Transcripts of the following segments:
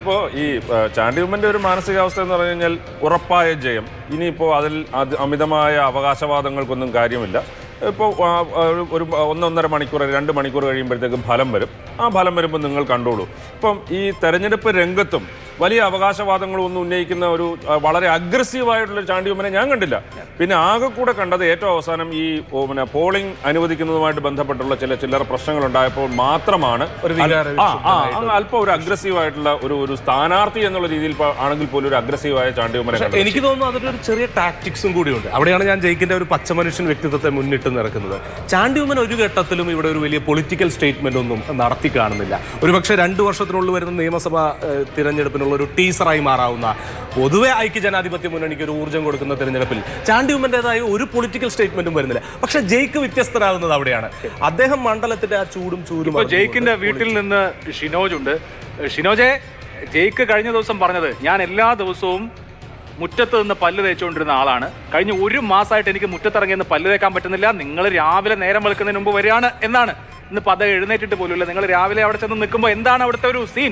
ഇപ്പോൾ ഈ ആ, ചാണ്ടി ഉമ്മന്റെ ഒരു മാനസികാവസ്ഥ എന്ന് പറഞ്ഞു കഴിഞ്ഞാൽ ഉറപ്പായ ജയം ഇനിയിപ്പോൾ അതിൽ അത് അമിതമായ അവകാശവാദങ്ങൾക്കൊന്നും കാര്യമില്ല ഇപ്പോൾ ആ, ആ, ഒരു- ഒരു ഒന്നൊന്നര മണിക്കൂർ രണ്ട് മണിക്കൂർ കഴിയുമ്പോഴത്തേക്കും ഫലം വരും ആ ഫലം വരുമ്പോൾ നിങ്ങൾ കണ്ടോളൂ ഇപ്പം ഈ തെരഞ്ഞെടുപ്പ് രംഗത്തും വലിയ അവകാശവാദങ്ങളൊന്നും ഉന്നയിക്കുന്ന ഒരു ആ, വളരെ അഗ്രസീവായിട്ടുള്ള ചാണ്ടി ഉമ്മനെ ഞാൻ കണ്ടില്ല പിന്നെ ആകെ കൂടെ കണ്ടത് ഏറ്റവും അവസാനം ഈ ഓ, പിന്നെ പോളിംഗ് അനുവദിക്കുന്നതുമായിട്ട് ബന്ധപ്പെട്ടുള്ള ചില ചില്ലറ പ്രശ്നങ്ങൾ ഉണ്ടായപ്പോൾ മാത്രമാണ് ഒരു വികാര ആ ആ അങ്ങ് അല്പം ഒരു അഗ്രസീവ് ആയിട്ടുള്ള ഒരു ഒരു സ്ഥാനാർത്ഥി എന്നുള്ള രീതിയിൽ ഇപ്പൊ ആണെങ്കിൽ പോലും ഒരു അഗ്രസീവായ ചാണ്ടി ഉമ്മനെ കണ്ടത് എനിക്ക് തോന്നുന്നു അതൊരു ഒരു ചെറിയ ടാക്ടിക്സും കൂടിയുണ്ട് അവിടെയാണ് ഞാൻ ജയിക്കിന്റെ ഒരു പച്ചമനുഷ്യൻ വ്യക്തിത്വത്തെ മുന്നിട്ട് നിറക്കുന്നത് ചാണ്ടി ഉമ്മൻ ഒരു ഘട്ടത്തിലും ഇവിടെ ഒരു വലിയ പൊളിറ്റിക്കൽ സ്റ്റേറ്റ്മെന്റ് ഒന്നും നടത്തി കാണുന്നില്ല ഒരുപക്ഷെ രണ്ടു വർഷത്തിനുള്ളിൽ വരുന്ന നിയമസഭാ ഏഹ്, തിരഞ്ഞെടുപ്പിനുള്ള ഒരു ടീസറായി മാറാവുന്ന പൊതുവെ ഐക്യ ജനാധിപത്യ മുന്നണിക്ക് ഒരു ഊർജ്ജം കൊടുക്കുന്ന തിരഞ്ഞെടുപ്പിൽ ചാണ്ടി ഉമ്മന്റേതായ ഒരു പൊളിറ്റിക്കൽ സ്റ്റേറ്റ്മെന്റും വരുന്നില്ല പക്ഷെ ജയിക്ക് വ്യത്യസ്തരാകുന്നത് അവിടെയാണ് അദ്ദേഹം മണ്ഡലത്തിന്റെ ആ ചൂടും ചൂരും ഇപ്പൊ ജയിക്കിന്റെ വീട്ടിൽ നിന്ന് ഷിനോജ് ഉണ്ട് ഷിനോജെ ജയിക്ക് കഴിഞ്ഞ ദിവസം പറഞ്ഞത് ഞാൻ എല്ലാ ദിവസവും മുറ്റത്ത് നിന്ന് പല്ല് തേച്ചുകൊണ്ടിരുന്ന ആളാണ് കഴിഞ്ഞ ഒരു മാസമായിട്ട് എനിക്ക് മുറ്റത്തിറങ്ങിയെന്ന് പല്ല് തേക്കാൻ പറ്റുന്നില്ല നിങ്ങൾ രാവിലെ നേരം വെളുക്കുന്നതിന് മുമ്പ് വരികയാണ് എന്നാണ് ഇന്നിപ്പോൾ അത് എഴുന്നേറ്റിട്ട് പോലുമില്ല നിങ്ങൾ രാവിലെ അവിടെ ചെന്ന് നിൽക്കുമ്പോൾ എന്താണ് അവിടുത്തെ ഒരു സീൻ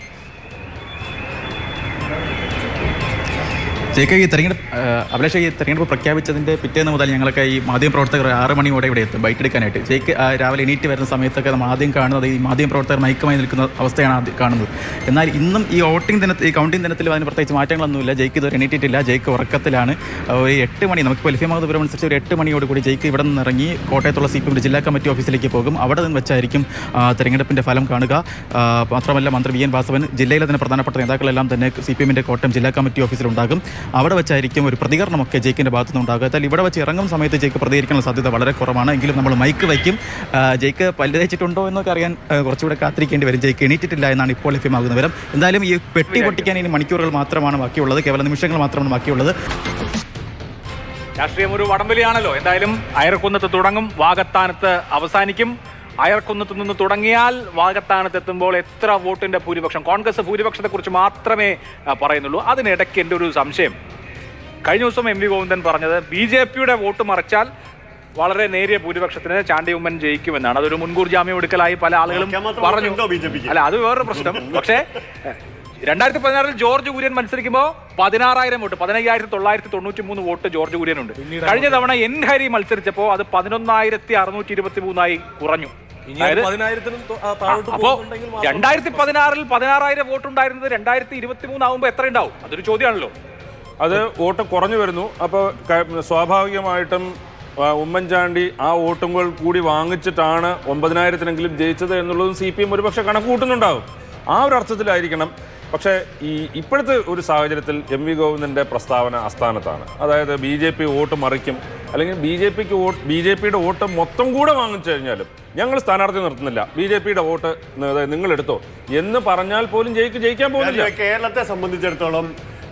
ജയിക്ക ഈ തെരഞ്ഞെടുപ്പ് അഭിലാഷ് ഈ തെരഞ്ഞെടുപ്പ് പ്രഖ്യാപിച്ചതിൻ്റെ പിറ്റേന്ന് മുതൽ ഞങ്ങളൊക്കെ ഈ മാധ്യമപ്രവർത്തകർ ആറ് മണിയോടെ ഇവിടെ എത്തും ബൈറ്റ് എടുക്കാനായിട്ട് ജയിക്ക് ആ, രാവിലെ എണീറ്റ് വരുന്ന സമയത്തൊക്കെ നമ്മൾ ആദ്യം കാണുന്നത് ഈ മാധ്യമപ്രവർത്തകർ മയക്കമായി നിൽക്കുന്ന അവസ്ഥയാണ് ആദ്യം കാണുന്നത് എന്നാൽ ഇന്നും ഈ വോട്ടിംഗ് ദിനത്തിൽ ഈ കൗണ്ടിംഗ് ദിനത്തിൽ അതിന് പ്രത്യേകിച്ച് മാറ്റങ്ങളൊന്നുമില്ല ജയിക്ക് ഇതുവരെ എണീറ്റിട്ടില്ല ജയിക്ക് ഉറക്കത്തിലാണ് ആ, ഒരു എട്ട് മണി നമുക്ക് ലഭ്യമാകുന്ന വിവരം അനുസരിച്ച് ഒരു എട്ട് മണിയോട് കൂടി ജയിക്ക് ഇവിടെ നിന്ന് ഇറങ്ങി കോട്ടയത്തുള്ള സി പി എം ജില്ലാ കമ്മിറ്റി ഓഫീസിലേക്ക് പോകും അവിടെ നിന്ന് വെച്ചായിരിക്കും ആ, തെരഞ്ഞെടുപ്പിന്റെ ഫലം കാണുക ആ, മാത്രമല്ല മന്ത്രി വി എൻ വാസവൻ ജില്ലയിലെ തന്നെ പ്രധാനപ്പെട്ട നേതാക്കളെല്ലാം തന്നെ സി പി എമ്മിന്റെ കോട്ടയം ജില്ലാ കമ്മിറ്റി ഓഫീസിലുണ്ടാകും അവിടെ വെച്ചായിരിക്കും ഒരു പ്രതികരണമൊക്കെ ജയിക്കിന്റെ ഭാഗത്തു നിന്ന് ഉണ്ടാകുക എന്നാൽ ഇവിടെ വെച്ച് ഇറങ്ങും സമയത്ത് ജയിക്ക് പ്രതികരിക്കാനുള്ള സാധ്യത വളരെ കുറവാണ് എങ്കിലും നമ്മൾ മൈക്ക് വയ്ക്കും ആ, ജയിക്ക് പല്ല് തേച്ചിട്ടുണ്ടോ എന്നൊക്കെ അറിയാൻ ആ, കുറച്ചുകൂടെ കാത്തിരിക്കേണ്ടി വരും ജയിക്ക് എണീറ്റിട്ടില്ല എന്നാണ് ഇപ്പോൾ ലഭ്യമാകുന്ന വിവരം എന്തായാലും ഈ പെട്ടി പൊട്ടിക്കാൻ ഇനി മണിക്കൂറുകൾ മാത്രമാണ് ബാക്കിയുള്ളത് കേവലം നിമിഷങ്ങൾ മാത്രമാണ് ബാക്കിയുള്ളത് രാഷ്ട്രീയം ഒരു വടംവലിയാണല്ലോ എന്തായാലും അയർക്കുന്നത്ത് തുടങ്ങും വാഗത്താനത്ത് അവസാനിക്കും അയർക്കുന്നത്ത് നിന്ന് തുടങ്ങിയാൽ വാഗത്താനത്ത് എത്തുമ്പോൾ എത്ര വോട്ടിന്റെ ഭൂരിപക്ഷം കോൺഗ്രസ് ഭൂരിപക്ഷത്തെ കുറിച്ച് മാത്രമേ ആ, പറയുന്നുള്ളൂ അതിനിടയ്ക്ക് എൻ്റെ ഒരു സംശയം കഴിഞ്ഞ ദിവസം എം വി ഗോവിന്ദൻ പറഞ്ഞത് ബി ജെ പിയുടെ വോട്ട് മറിച്ചാൽ വളരെ നേരിയ ഭൂരിപക്ഷത്തിന് ചാണ്ടി ഉമ്മൻ ജയിക്കുമെന്നാണ് അതൊരു മുൻകൂർ ജാമ്യം എടുക്കലായി പല ആളുകളും മറിക്കാൻ മാത്രം പറഞ്ഞു ഉണ്ടോ ബിജെപിക്ക്? അല്ല അത് വേറൊരു പ്രശ്നം പക്ഷേ രണ്ടായിരത്തി പതിനാറിൽ ജോർജ് കുര്യൻ മത്സരിക്കുമ്പോൾ പതിനാറായിരം വോട്ട് പതിനയ്യായിരത്തി തൊള്ളായിരത്തി തൊണ്ണൂറ്റി മൂന്ന് വോട്ട് ജോർജ് കുര്യനുണ്ട് കഴിഞ്ഞ തവണ എൻ ഹരി മത്സരിച്ചപ്പോൾ അത് പതിനൊന്നായിരത്തി അറുന്നൂറ്റി ഇരുപത്തി മൂന്നായി കുറഞ്ഞു ഇനി അതായത് പതിനായിരത്തിനും തൊ- ആ, താഴോട്ട് അപ്പോ പോകുന്നുണ്ടെങ്കിൽ മാത്രം രണ്ടായിരത്തി പതിനാറിൽ പതിനാറായിരം വോട്ട് ഉണ്ടായിരുന്നത് രണ്ടായിരത്തി ഇരുപത്തി മൂന്നാവുമ്പോൾ എത്ര ഉണ്ടാവും അതൊരു ചോദ്യമാണല്ലോ അത് വോട്ട് കുറഞ്ഞു വരുന്നു അപ്പോൾ സ്വാഭാവികമായിട്ടും ആ, ഉമ്മൻചാണ്ടി ആ വോട്ടുകൾ കൂടി വാങ്ങിച്ചിട്ടാണ് ഒമ്പതിനായിരത്തിനെങ്കിലും ജയിച്ചത് എന്നുള്ളതും സി പി എം ഒരുപക്ഷെ കണക്ക് കൂട്ടുന്നുണ്ടാവും ആ ഒരു അർത്ഥത്തിലായിരിക്കണം പക്ഷേ ഈ ഇപ്പോഴത്തെ ഒരു സാഹചര്യത്തിൽ എം വി ഗോവിന്ദൻ്റെ പ്രസ്താവന അസ്ഥാനത്താണ് അതായത് ബി ജെ പി വോട്ട് മറിക്കും അല്ലെങ്കിൽ ബി ജെ പിക്ക് വോട്ട് ബി ജെ പിയുടെ വോട്ട് മൊത്തം കൂടെ വാങ്ങിച്ചു കഴിഞ്ഞാലും ഞങ്ങൾ സ്ഥാനാർത്ഥി നിർത്തുന്നില്ല ബി ജെ പിയുടെ വോട്ട് നിങ്ങൾ എടുത്തോ എന്ന് പറഞ്ഞാൽ പോലും ജയിക്ക് ജയിക്കാൻ പോകുന്നില്ല ഞാൻ കേരളത്തെ സംബന്ധിച്ചിടത്തോളം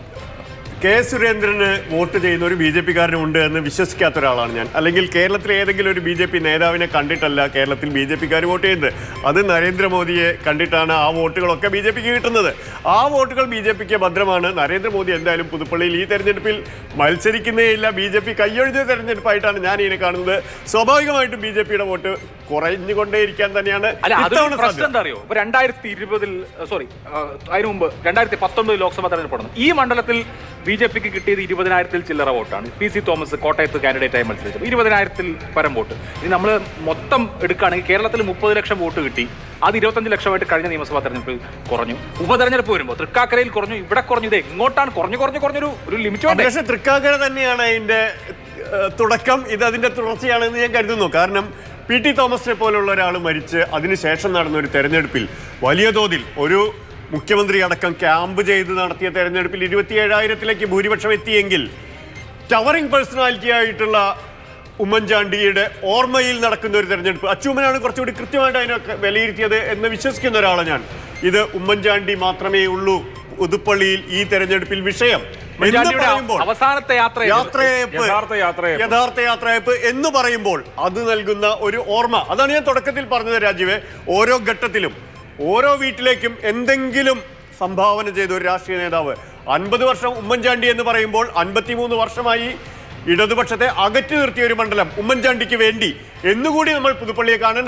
കെ സുരേന്ദ്രന് വോട്ട് ചെയ്യുന്ന ഒരു ബി ജെ പിക്കാരനും ഉണ്ട് എന്ന് വിശ്വസിക്കാത്ത ഒരാളാണ് ഞാൻ അല്ലെങ്കിൽ കേരളത്തിലെ ഏതെങ്കിലും ഒരു ബി ജെ പി നേതാവിനെ കണ്ടിട്ടല്ല കേരളത്തിൽ ബി ജെ പിക്കാർ വോട്ട് ചെയ്യുന്നത് അത് നരേന്ദ്രമോദിയെ കണ്ടിട്ടാണ് ആ വോട്ടുകളൊക്കെ ബി ജെ പിക്ക് കിട്ടുന്നത് ആ വോട്ടുകൾ ബി ജെ പിക്ക് ഭദ്രമാണ് നരേന്ദ്രമോദി എന്തായാലും പുതുപ്പള്ളിയിൽ ഈ തെരഞ്ഞെടുപ്പിൽ മത്സരിക്കുന്നേ ഇല്ല ബി ജെ പി കൈയൊഴിഞ്ഞ തെരഞ്ഞെടുപ്പായിട്ടാണ് ഞാൻ ഇതിനെ കാണുന്നത് സ്വാഭാവികമായിട്ടും ബി ജെ പിയുടെ വോട്ട് കുറഞ്ഞുകൊണ്ടേയിരിക്കാൻ തന്നെയാണ് അല്ല അതൊരു ഇത്തവണ പ്രശ്നം സാധ്യത എന്താ അറിയോ ഇപ്പൊ രണ്ടായിരത്തി ഇരുപതിൽ സോറി അതിനു മുമ്പ് രണ്ടായിരത്തി പത്തൊമ്പത് ലോക്സഭാ തെരഞ്ഞെടുപ്പ് നടന്നു ഈ മണ്ഡലത്തിൽ ബി ജെ പിക്ക് കിട്ടിയത് ഇരുപതിനായിരത്തിൽ ചില്ലറ വോട്ടാണ് പി സി തോമസ് കോട്ടയത്ത് കാൻഡിഡേറ്റായി മത്സരിച്ചത് ഇരുപതിനായിരത്തിൽ പരം വോട്ട് ഇത് നമ്മൾ മൊത്തം എടുക്കുകയാണെങ്കിൽ കേരളത്തിൽ മുപ്പത് ലക്ഷം വോട്ട് കിട്ടി അത് ഇരുപത്തഞ്ച് ലക്ഷമായിട്ട് കഴിഞ്ഞ നിയമസഭാ തെരഞ്ഞെടുപ്പിൽ കുറഞ്ഞു ഉപതെരഞ്ഞെടുപ്പ് വരുമ്പോൾ തൃക്കാക്കരയിൽ കുറഞ്ഞു ഇവിടെ കുറഞ്ഞു ഇത് എങ്ങോട്ടാണ് കുറഞ്ഞു കുറഞ്ഞു കുറഞ്ഞൊരു ഒരു ലിമിറ്റ് വേണ്ടേ പക്ഷേ തൃക്കാക്കര തന്നെയാണ് അതിന്റെ ഏഹ്, തുടക്കം ഇത് അതിന്റെ തുടർച്ചയാണെന്ന് ഞാൻ കരുതുന്നു കാരണം പി ടി തോമസിനെ പോലുള്ള ഒരാൾ മരിച്ച് അതിനുശേഷം നടന്ന ഒരു തെരഞ്ഞെടുപ്പിൽ വലിയ തോതിൽ ഒരു മുഖ്യമന്ത്രി അടക്കം ക്യാമ്പ് ചെയ്ത് നടത്തിയ തെരഞ്ഞെടുപ്പിൽ ഇരുപത്തിയേഴായിരത്തിലേക്ക് ഭൂരിപക്ഷം എത്തിയെങ്കിൽ ടവറിംഗ് പേഴ്സണാലിറ്റി ആയിട്ടുള്ള ഉമ്മൻചാണ്ടിയുടെ ഓർമ്മയിൽ നടക്കുന്ന ഒരു തെരഞ്ഞെടുപ്പ് അച്ചൂമ്മനാണ് കുറച്ചുകൂടി കൃത്യമായിട്ട് അതിനൊക്കെ വിലയിരുത്തിയത് എന്ന് വിശ്വസിക്കുന്ന ഒരാളാണ് ഞാൻ ഇത് ഉമ്മൻചാണ്ടി മാത്രമേ ഉള്ളൂ പുതുപ്പള്ളിയിൽ ഈ തെരഞ്ഞെടുപ്പിൽ വിഷയം എന്ന് ഉമ്മൻചാണ്ടിയുടെ പറയുമ്പോൾ അവസാനത്തെ യാത്ര യാത്രയയപ്പ് യഥാർത്ഥ യാത്രയയപ്പ്. യഥാർത്ഥ യാത്രയപ്പ് എന്ന് പറയുമ്പോൾ അത് നൽകുന്ന ഒരു ഓർമ്മ അതാണ് ഞാൻ തുടക്കത്തിൽ പറഞ്ഞത് രാജീവേ ഓരോ ഘട്ടത്തിലും ഓരോ വീട്ടിലേക്കും എന്തെങ്കിലും സംഭാവന ചെയ്ത ഒരു രാഷ്ട്രീയ നേതാവ് അൻപത് വർഷം ഉമ്മൻചാണ്ടി എന്ന് പറയുമ്പോൾ അൻപത്തിമൂന്ന് വർഷമായി ഇടതുപക്ഷത്തെ അകറ്റി നിർത്തിയ ഒരു മണ്ഡലം ഉമ്മൻചാണ്ടിക്ക് വേണ്ടി എന്നുകൂടി നമ്മൾ പുതുപ്പള്ളിയെ കാണേണ്ടതുണ്ട്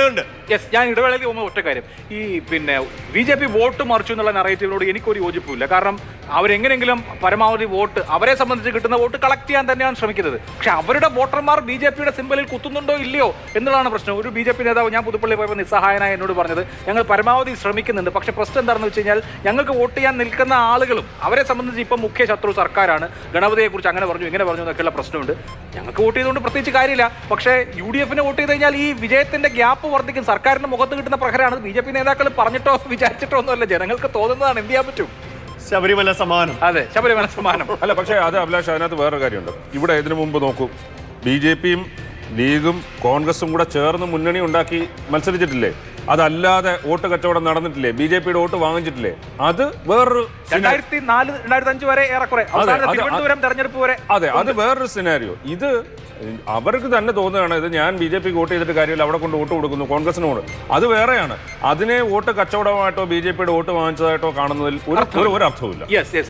യെസ് ഞാൻ ഇടവേളയിൽ പോകുന്ന ഒറ്റ കാര്യം ഈ പിന്നെ ബി ജെ പി വോട്ട് മറിച്ചു എന്നുള്ള നറേറ്റീവിനോട് എനിക്കൊരു യോജിപ്പില്ല കാരണം അവരെങ്ങനെങ്കിലും പരമാവധി വോട്ട് അവരെ സംബന്ധിച്ച് കിട്ടുന്ന വോട്ട് കളക്ട് ചെയ്യാൻ തന്നെയാണ് ശ്രമിക്കുന്നത് പക്ഷെ അവരുടെ വോട്ടർമാർ ബി ജെ പിയുടെ സിമ്പലിൽ കുത്തുന്നുണ്ടോ ഇല്ലയോ എന്നുള്ളതാണ് പ്രശ്നം ഒരു ബി ജെ പി നേതാവ് ഞാൻ പുതുപ്പള്ളി പോയപ്പോൾ നിസ്സഹായനായ എന്നോട് പറഞ്ഞത് ഞങ്ങൾ പരമാവധി ശ്രമിക്കുന്നുണ്ട് പക്ഷെ പ്രശ്നം എന്താണെന്ന് വെച്ച് കഴിഞ്ഞാൽ ഞങ്ങൾക്ക് വോട്ട് ചെയ്യാൻ നിൽക്കുന്ന ആളുകളും അവരെ സംബന്ധിച്ച് ഇപ്പം മുഖ്യ ശത്രു സർക്കാരാണ് ഗണപതിയെക്കുറിച്ച് അങ്ങനെ പറഞ്ഞു ഇങ്ങനെ പറഞ്ഞു എന്നൊക്കെയുള്ള പ്രശ്നമുണ്ട് ഞങ്ങൾക്ക് വോട്ട് ചെയ്തുകൊണ്ട് പ്രത്യേകിച്ച് കാര്യമില്ല പക്ഷേ യു ഡി എഫിന് വോട്ട് ചെയ്ത് കഴിഞ്ഞാൽ ഈ വിജയത്തിന്റെ ഗ്യാപ്പ് വർദ്ധിക്കും സർക്കാരിന്റെ മുഖത്ത് കിട്ടുന്ന പ്രഹരമാണ് ബി ജെ പി നേതാക്കൾ പറഞ്ഞിട്ടോ വിചാരിച്ചിട്ടോ ഒന്നുമല്ല ജനങ്ങൾക്ക് തോന്നുന്നതാണ് എന്ത് ചെയ്യാൻ പറ്റും ശബരിമല സമാനം അതെ ശബരിമല സമാനം അല്ല പക്ഷേ അത് അഭിലാഷ് അതിനകത്ത് വേറൊരു കാര്യമുണ്ട് ഇവിടെ ഇതിനു മുമ്പ് നോക്കൂ ബി ജെ പിയും ലീഗും കോൺഗ്രസും കൂടെ ചേർന്ന് മുന്നണി ഉണ്ടാക്കി മത്സരിച്ചിട്ടില്ലേ അതല്ലാതെ വോട്ട് കച്ചവടം നടന്നിട്ടില്ലേ ബി ജെ പിയുടെ വോട്ട് വാങ്ങിച്ചിട്ടില്ലേ അത് വേറൊരു സിനാ- രണ്ടായിരത്തി നാല് രണ്ടായിരത്തി അഞ്ച് വരെ ഏറെക്കുറെ അവസാന അത് തിരുവനന്തപുരം തെരഞ്ഞെടുപ്പ് വരെ അതെ അത് വേറൊരു സിനാരിയോ ഇത് അവർക്ക് തന്നെ തോന്നുകയാണ് ഇത് ഞാൻ ബി ജെ പി വോട്ട് ചെയ്തിട്ട് കാര്യമില്ല അവിടെ കൊണ്ട് വോട്ട് കൊടുക്കുന്നു കോൺഗ്രസിന് വോട്ട് അത് വേറെയാണ് അതിനെ വോട്ട് കച്ചവടമായിട്ടോ ബി ജെ പിയുടെ വോട്ട് വാങ്ങിച്ചതായിട്ടോ കാണുന്നതിൽ ഒരു ഒരു അർത്ഥവുമില്ല യെസ് യെസ്